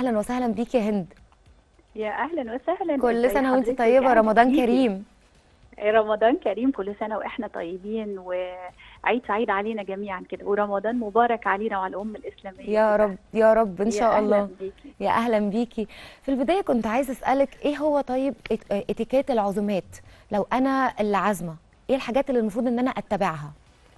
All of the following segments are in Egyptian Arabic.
اهلا وسهلا بيكي يا هند يا اهلا وسهلا كل ازي سنه وانت حضرتك؟ طيبه أهلاً رمضان بيكي. كريم رمضان كريم كل سنه واحنا طيبين وعيد سعيد علينا جميعا كده ورمضان مبارك علينا وعلى الامه الاسلاميه يا كده. رب يا رب ان يا شاء أهلاً الله بيكي. يا اهلا بيكي في البدايه كنت عايزه اسالك ايه هو طيب ات- اتيكيت العزومات لو انا اللي عازمه ايه الحاجات اللي المفروض ان انا اتبعها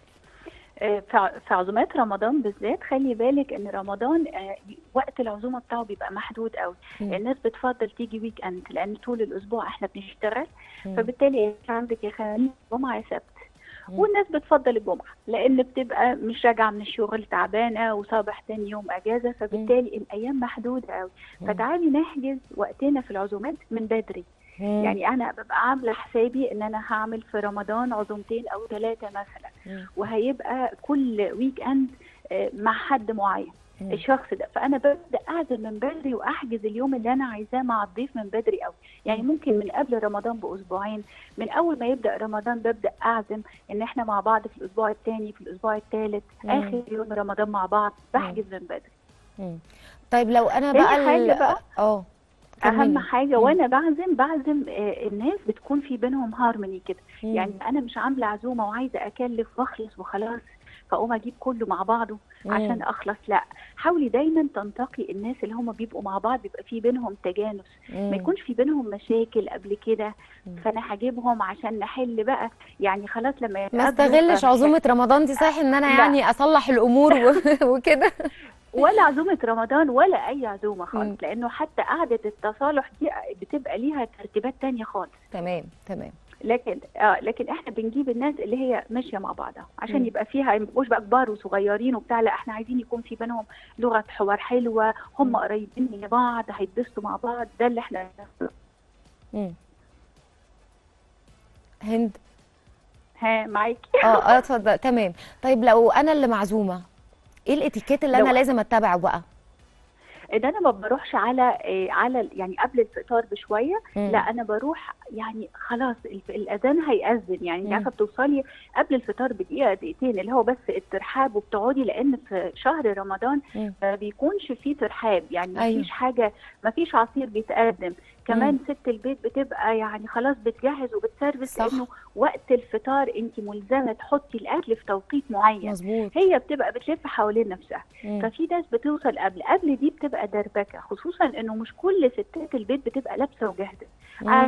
آه، في في عزومات رمضان بالذات خلي بالك ان رمضان آه، وقت العزومه بتاعه بيبقى محدود قوي مم. الناس بتفضل تيجي ويك اند لان طول الاسبوع احنا بنشتغل مم. فبالتالي انت عندك يا خميس جمعه يا سبت مم. والناس بتفضل الجمعه لان بتبقى مش راجعه من الشغل تعبانه وصبح تاني يوم اجازه فبالتالي الايام محدوده قوي مم. فتعالي نحجز وقتنا في العزومات من بدري مم. يعني انا ببقى عامله حسابي ان انا هعمل في رمضان عزومتين او ثلاثه مثلا مم. وهيبقى كل ويك اند آه، مع حد معين مم. الشخص ده فانا ببدا اعزم من بدري واحجز اليوم اللي انا عايزاه مع الضيف من بدري قوي يعني مم. ممكن من قبل رمضان باسبوعين من اول ما يبدا رمضان ببدا اعزم ان احنا مع بعض في الاسبوع الثاني في الاسبوع الثالث مم. اخر يوم رمضان مع بعض بحجز من بدري مم. طيب لو انا تاني بقى ال- حاجة بقى، اه اهم كملي. حاجه مم. وانا بعزم بعزم آه، الناس بتكون في بينهم هارموني كده مم. يعني انا مش عامله عزومه وعايزه اكلف واخلص وخلاص فاقوم اجيب كله مع بعضه مم. عشان اخلص لا حاولي دايما تنتقي الناس اللي هم بيبقوا مع بعض بيبقى في بينهم تجانس مم. ما يكونش في بينهم مشاكل قبل كده مم. فانا هجيبهم عشان نحل بقى يعني خلاص لما ما يتقابلوا استغلش يبقى عزومه رمضان دي صحيح ان انا لا. يعني اصلح الامور و- وكده ولا عزومه رمضان ولا اي عزومه مم. خالص لانه حتى قعده التصالح دي بتبقى ليها ترتيبات تانية خالص تمام تمام لكن اه لكن احنا بنجيب الناس اللي هي ماشيه مع بعضها عشان مم. يبقى فيها ما يبقوش بقى كبار وصغيرين وبتاع لا احنا عايزين يكون في بينهم لغه حوار حلوه هم مم. قريبين من بعض هيتبسطوا مع بعض ده اللي احنا مم. هند ها معاكي اه اه اتفضل تمام طيب لو انا اللي معزومه ايه الاتيكيت اللي لو- انا لازم اتبعه بقى ان انا ما بروحش على إيه على يعني قبل الفطار بشويه مم. لا انا بروح يعني خلاص الف- الاذان هيأذن يعني انت مم. عارفه بتوصلي قبل الفطار بدقيقه دقيقتين اللي هو بس الترحاب وبتقعدي لان في شهر رمضان مم. ما بيكونش فيه ترحاب يعني ما أيوة. فيش حاجه ما فيش عصير بيتقدم كمان ست البيت بتبقى يعني خلاص بتجهز وبتسرفس صح. لانه وقت الفطار انت ملزمه تحطي الاكل في توقيت معين مظبوط هي بتبقى بتلف حوالين نفسها مم. ففي ناس بتوصل قبل قبل دي بتبقى دربكه خصوصا انه مش كل ستات البيت بتبقى لابسه وجاهزه مم. آه،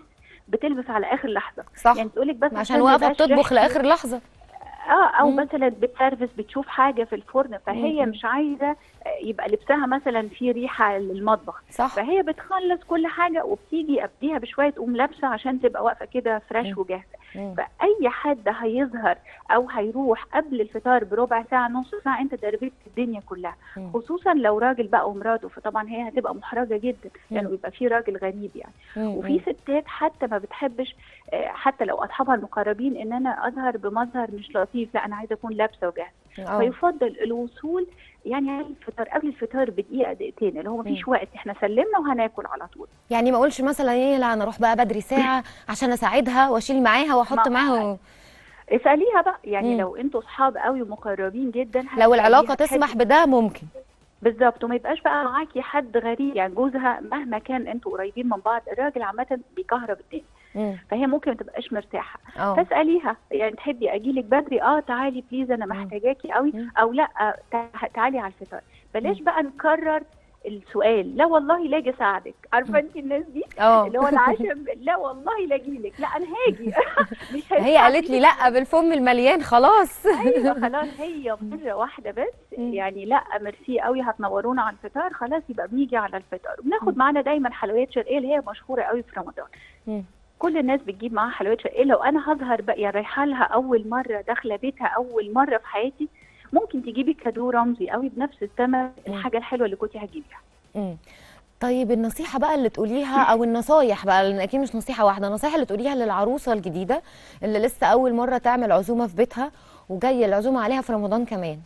بتلبس على اخر لحظه صح يعني تقولك بس عشان ما واقفه يبقاش بتطبخ ريحته- لاخر لحظه اه او مم. مثلا بتسرفس بتشوف حاجه في الفرن فهي مم. مش عايزه آه، يبقى لبسها مثلا في ريحه للمطبخ صح فهي بتخلص كل حاجه وبتيجي قبليها بشويه تقوم لابسه عشان تبقى واقفه كده مم. فريش وجاهزه مم. فاي حد هيظهر او هيروح قبل الفطار بربع ساعه نص ساعه انت دربت الدنيا كلها مم. خصوصا لو راجل بقى ومراته فطبعا هي هتبقى محرجه جدا لانه مم. بيبقى في راجل غريب يعني مم. وفي ستات حتى ما بتحبش آه، حتى لو اصحابها المقربين ان انا اظهر بمظهر مش لطيف لا انا عايزه اكون لابسه وجاهزه اه فيفضل الوصول يعني على الفطار قبل الفطار بدقيقه دقيقتين اللي هو ما فيش مم. وقت احنا سلمنا وهناكل على طول يعني ما اقولش مثلا ايه لا انا اروح بقى بدري ساعه عشان اساعدها واشيل معاها واحط ما- معاها اساليها بقى يعني مم. لو انتوا اصحاب قوي ومقربين جدا لو العلاقه هتسأليها تسمح تحبي- بده ممكن بالظبط وما يبقاش بقى معاكي حد غريب يعني جوزها مهما كان انتوا قريبين من بعض الراجل عامه بيكهرب الدنيا مم. فهي ممكن ما تبقاش مرتاحه اه فاساليها يعني تحبي اجيلك بدري اه تعالي بليز انا مم. محتاجاكي قوي مم. او لا آه، تع- تعالي على الفطار بلاش مم. بقى نكرر السؤال لا والله لا اجي اساعدك عارفه انت الناس دي اه اللي هو العشم لا والله لا اجيلك لا انا هاجي مش هي هينفع قالت لي لا بالفم المليان خلاص ايوه خلاص هي مره واحده بس مم. يعني لا ميرسي قوي هتنورونا على الفطار خلاص يبقى بنيجي على الفطار وبناخد مم. معانا دايما حلويات شرقيه اللي هي مشهوره قوي في رمضان مم. كل الناس بتجيب معاها حلويات شرقيه لو انا هظهر بقى يعني رايحه لها اول مره داخله بيتها اول مره في حياتي ممكن تجيبي كادو رمزي قوي بنفس الثمن الحاجه الحلوه اللي كنتي هتجيبيها مم. طيب النصيحة بقى اللي تقوليها أو النصايح بقى لأن أكيد مش نصيحة واحدة النصيحة اللي تقوليها للعروسة الجديدة اللي لسه أول مرة تعمل عزومة في بيتها وجاية العزومة عليها في رمضان كمان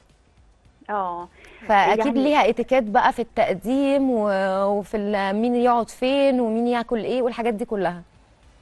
اه فأكيد يعني- ليها اتيكيت بقى في التقديم و- وفي ال- مين يقعد فين ومين ياكل إيه والحاجات دي كلها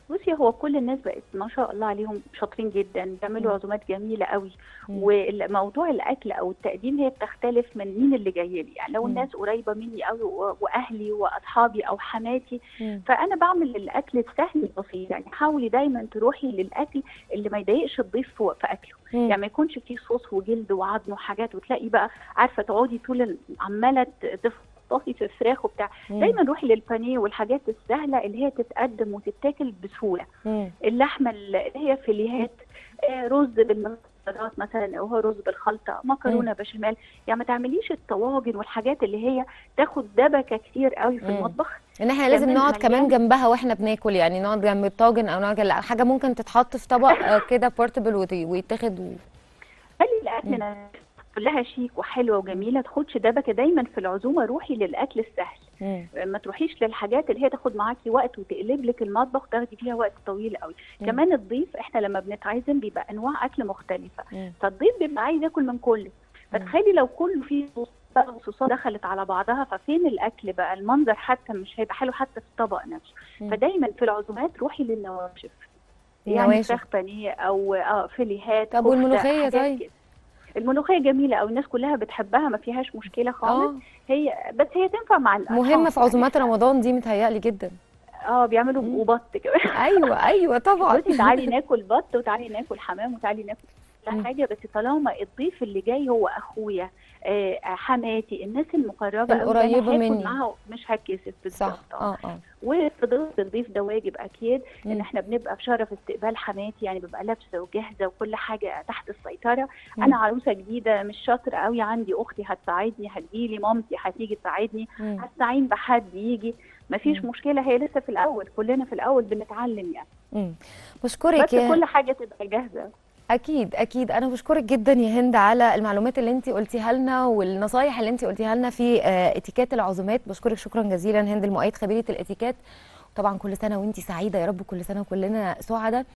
بصي هو كل الناس بقت ما شاء الله عليهم شاطرين جدا بيعملوا مم. عزومات جميله قوي مم. وموضوع الاكل او التقديم هي بتختلف من مين اللي جاي لي يعني لو مم. الناس قريبه مني قوي و- واهلي واصحابي او حماتي مم. فانا بعمل الاكل السهل البسيط يعني حاولي دايما تروحي للاكل اللي ما يضايقش الضيف في في اكله مم. يعني ما يكونش فيه صوص وجلد وعظم وحاجات وتلاقي بقى عارفه تقعدي طول ال- عماله تفطسي في فراخ وبتاع مم. دايما روحي للبانيه والحاجات السهله اللي هي تتقدم وتتاكل بسهوله مم. اللحمه اللي هي فيليهات آه، رز بالمكسرات مثلا او هو رز بالخلطه مكرونه بشاميل يعني ما تعمليش الطواجن والحاجات اللي هي تاخد دبكه كتير قوي في مم. المطبخ ان احنا لازم كمان نقعد كمان مليان. جنبها واحنا بناكل يعني نقعد جنب الطاجن او نقعد لا حاجه ممكن تتحط في طبق آه، كده بورتبل ويتاخد و... خلي الاكل كلها شيك وحلوه وجميله تاخدش دبكه دايما في العزومه روحي للاكل السهل مم. ما تروحيش للحاجات اللي هي تاخد معاكي وقت وتقلب لك المطبخ تاخدي فيها وقت طويل قوي مم. كمان الضيف احنا لما بنتعزم بيبقى انواع اكل مختلفه مم. فالضيف بيبقى عايز ياكل من كله فتخيلي لو كله فيه صوص بقى وصوصات دخلت على بعضها ففين الاكل بقى المنظر حتى مش هيبقى حلو حتى في الطبق نفسه مم. فدايما في العزومات روحي للنواشف يعني النواشف. فراخ بانيه او اه فيليهات طب كفتة، والملوخية حاجات طيب؟ كده. الملوخيه جميله او الناس كلها بتحبها ما فيهاش مشكله خالص اه هي بس هي تنفع مع الأطفال مهمه في يعني. عزومات رمضان دي متهيألي جدا اه بيعملوا مم. وبط كمان ايوه ايوه طبعا بصي تعالي ناكل بط وتعالي ناكل حمام وتعالي ناكل مم. كل حاجه بس طالما الضيف اللي جاي هو اخويا آه حماتي الناس المقربه أوي، القريبة أنا هاكل مني. معاها مش هتكسف صح بالظبط اه اه وفضيله الضيف ده واجب اكيد ان مم. احنا بنبقى في شرف استقبال حماتي يعني ببقى لابسه وجاهزه وكل حاجه تحت السيطره مم. انا عروسه جديده مش شاطره قوي عندي اختي هتساعدني هتجيلي مامتي هتيجي تساعدني مم. هستعين بحد يجي مفيش مم. مشكله هي لسه في الاول كلنا في الاول بنتعلم يعني مم. بشكرك بس يا كل حاجه تبقى جاهزه اكيد اكيد انا بشكرك جدا يا هند على المعلومات اللي انت قلتيها لنا والنصايح اللي انت قلتيها لنا في آه، اتيكيت العزومات بشكرك شكرا جزيلا هند المؤيد خبيره الاتيكيت طبعا كل سنه وانت سعيده يا رب كل سنه وكلنا سعداء